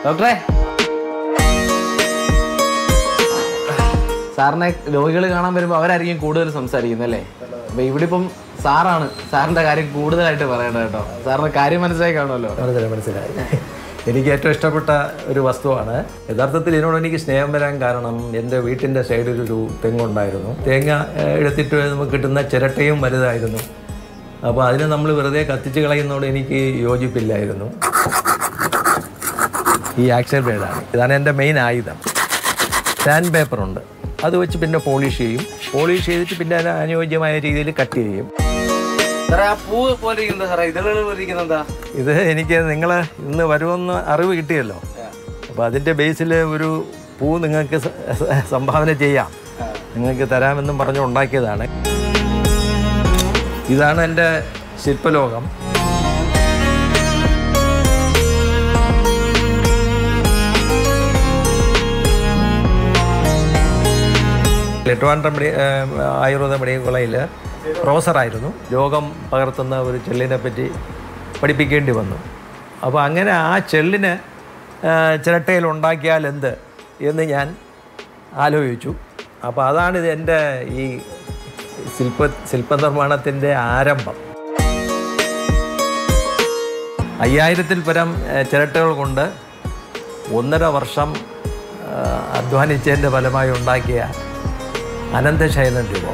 ഡോക്ടറെ സാറിനെ രോഗികൾ കാണാൻ വരുമ്പോൾ അവരായിരിക്കും കൂടുതൽ സംസാരിക്കുന്നത് അല്ലേ അപ്പൊ ഇവിടെ ഇപ്പം സാറാണ് സാറിന്റെ കാര്യം കൂടുതലായിട്ട് പറയേണ്ടത് കേട്ടോ സാറിന്റെ കാര്യം മനസ്സിലായി കാണുമല്ലോ മനസ്സിലായി മനസ്സിലായി എനിക്ക് ഏറ്റവും ഇഷ്ടപ്പെട്ട ഒരു വസ്തുവാണ് യഥാർത്ഥത്തിൽ ഇതിനോട് എനിക്ക് സ്നേഹം വരാൻ കാരണം എൻ്റെ വീട്ടിൻ്റെ സൈഡിൽ ഒരു തെങ്ങുണ്ടായിരുന്നു തേങ്ങ ഏഹ്, എടുത്തിട്ട് നമുക്ക് കിട്ടുന്ന ചിരട്ടയും വലുതായിരുന്നു അപ്പോൾ അതിനെ നമ്മൾ വെറുതെ കത്തിച്ച് കളയുന്നതോട് എനിക്ക് യോജിപ്പില്ലായിരുന്നു ഈ ആക്ഷൻ പേഡാണ് ഇതാണ് എൻ്റെ മെയിൻ ആയുധം സാൻഡ് പേപ്പറുണ്ട് അത് വെച്ച് പിന്നെ പോളിഷ് ചെയ്യും പോളിഷ് ചെയ്തിട്ട് പിന്നെ അതിന് അനുയോജ്യമായ രീതിയിൽ കട്ട് ചെയ്യും സാറേ ആ പൂ പോലെ ഇരിക്കുന്നത് സാറേ ഇതളുകൾ പോലെ ഇരിക്കുന്നത് എന്താ ഇത് എനിക്ക് നിങ്ങൾ ഇന്ന് വരുമെന്ന് അറിവ് കിട്ടിയല്ലോ അപ്പോൾ അതിൻ്റെ ബേസിൽ ഒരു പൂ നിങ്ങൾക്ക് സ- സ- സംഭാവന ചെയ്യാം നിങ്ങൾക്ക് തരാമെന്നും പറഞ്ഞ് ഉണ്ടാക്കിയതാണ് ഇതാണ് എൻ്റെ ശില്പലോകം ട്രിവാൻഡ്രം മെഡി ഏഹ് ആയുർവേദ മെഡിക്കൽ കോളേജിൽ പ്രൊഫസറായിരുന്നു രോഗം പകർത്തുന്ന ഒരു ചെള്ളിനെ പറ്റി പഠിപ്പിക്കേണ്ടി വന്നു അപ്പോൾ അങ്ങനെ ആ ചെള്ളിന് ഏഹ് ചിരട്ടയിൽ ഉണ്ടാക്കിയാൽ എന്ത് എന്ന് ഞാൻ ആലോചിച്ചു അപ്പോൾ അതാണ് ഇത് എൻ്റെ ഈ ശില്പ ശില്പനിർമ്മാണത്തിൻ്റെ ആരംഭം അയ്യായിരത്തിൽ പരം ഏഹ്, ചിരട്ടകൾ കൊണ്ട് ഒന്നര വർഷം ഏഹ്, അധ്വാനിച്ചതിൻ്റെ ഫലമായി ഉണ്ടാക്കിയ അനന്തശയനം രൂപം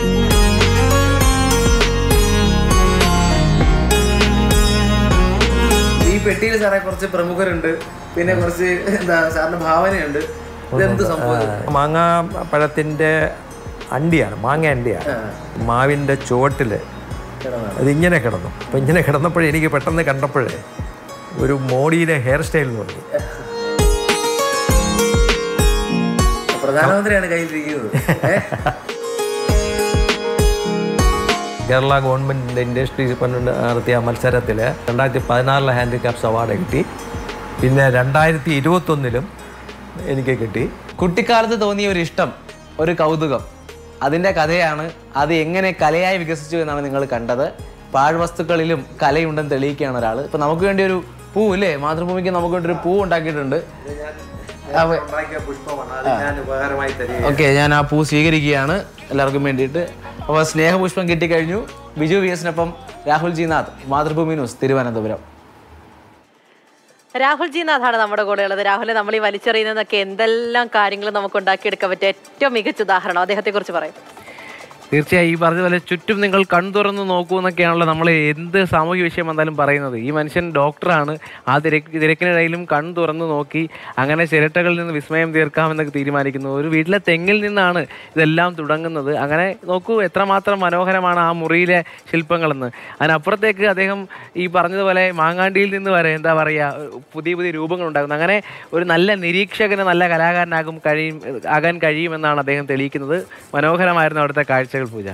ഈ പെട്ടിയിൽ സാറേ കുറച്ച് പ്രമുഖരുണ്ട് പിന്നെ കുറച്ച് എന്താ സാറിന്റെ ഭാവനയുണ്ട് ഇതെന്ത് സംഭവം മാങ്ങ പഴത്തിൻ്റെ അണ്ടിയാണ് മാങ്ങ അണ്ടിയാണ് മാവിൻ്റെ ചുവട്ടിൽ അതിങ്ങനെ കിടന്നു അപ്പം ഇങ്ങനെ കിടന്നപ്പോഴേ എനിക്ക് പെട്ടെന്ന് കണ്ടപ്പോഴേ ഒരു മോഡിയിലെ ഹെയർ സ്റ്റൈൽ തോന്നി പ്രധാനമന്ത്രിയാണ് കയ്യിലിരിക്കുന്നത് ഏ? കേരള ഗവൺമെൻറ്റിൻ്റെ ഇൻഡസ്ട്രി ഫണ്ട് നടത്തിയ മത്സരത്തിൽ രണ്ടായിരത്തി പതിനാറിലെ ഹാൻഡിക്രാഫ്റ്റ്സ് അവാർഡ് കിട്ടി പിന്നെ രണ്ടായിരത്തി ഇരുപത്തൊന്നിലും എനിക്ക് കിട്ടി കുട്ടിക്കാലത്ത് തോന്നിയ ഒരു ഇഷ്ടം ഒരു കൗതുകം അതിന്റെ കഥയാണ് അത് എങ്ങനെ കലയായി വികസിച്ചു എന്നാണ് നിങ്ങൾ കണ്ടത് പാഴ്വസ്തുക്കളിലും കലയുണ്ടെന്ന് തെളിയിക്കുകയാണ് ഒരാൾ ഇപ്പൊ നമുക്ക് വേണ്ടി ഒരു പൂ ഇല്ലേ മാതൃഭൂമിക്ക് നമുക്ക് വേണ്ടി ഒരു പൂ ഉണ്ടാക്കിയിട്ടുണ്ട് അവ- പുഷ്പമാണ് അത് ഞാൻ ഉപകാരമായി തരിക ഓക്കെ ഞാൻ ആ പൂ സ്വീകരിക്കുകയാണ് എല്ലാവർക്കും വേണ്ടിയിട്ട് അപ്പോൾ സ്നേഹപുഷ്പം കിട്ടിക്കഴിഞ്ഞു ബിജു വി എസിനൊപ്പം Rahul G Nath Mathrubhumi news Thiruvananthapuram Rahul G നാഥാണ് നമ്മുടെ കൂടെ ഉള്ളത് രാഹുലെ നമ്മൾ ഈ വലിച്ചെറിയുന്നതൊക്കെ എന്തെല്ലാം കാര്യങ്ങൾ നമുക്ക് ഉണ്ടാക്കിയെടുക്കാൻ പറ്റിയ ഏറ്റവും മികച്ച ഉദാഹരണം അദ്ദേഹത്തെ കുറിച്ച് പറയും തീർച്ചയായും ഈ പറഞ്ഞ പോലെ ചുറ്റും നിങ്ങൾ കൺ തുറന്ന് നോക്കൂ എന്നൊക്കെയാണല്ലോ നമ്മൾ എന്ത് സാമൂഹ്യ വിഷയം വന്നാലും പറയുന്നത് ഈ മനുഷ്യൻ ഡോക്ടറാണ് ആ തിരക്ക് തിരക്കിനിടയിലും കൺ തുറന്ന് നോക്കി അങ്ങനെ ചിരട്ടകളിൽ നിന്ന് വിസ്മയം തീർക്കാമെന്നൊക്കെ തീരുമാനിക്കുന്നു ഒരു വീട്ടിലെ തെങ്ങിൽ നിന്നാണ് ഇതെല്ലാം തുടങ്ങുന്നത് അങ്ങനെ നോക്കൂ എത്രമാത്രം മനോഹരമാണ് ആ മുറിയിലെ ശില്പങ്ങളെന്ന് അതിനപ്പുറത്തേക്ക് അദ്ദേഹം ഈ പറഞ്ഞതുപോലെ മാങ്ങാണ്ടിയിൽ നിന്ന് വരെ എന്താ പറയുക പുതിയ പുതിയ രൂപങ്ങൾ ഉണ്ടാകുന്നു അങ്ങനെ ഒരു നല്ല നിരീക്ഷകന് നല്ല കലാകാരനാകും കഴിയും ആകാൻ കഴിയുമെന്നാണ് അദ്ദേഹം തെളിയിക്കുന്നത് മനോഹരമായിരുന്നു അവിടുത്തെ കാഴ്ചകൾ പൂജ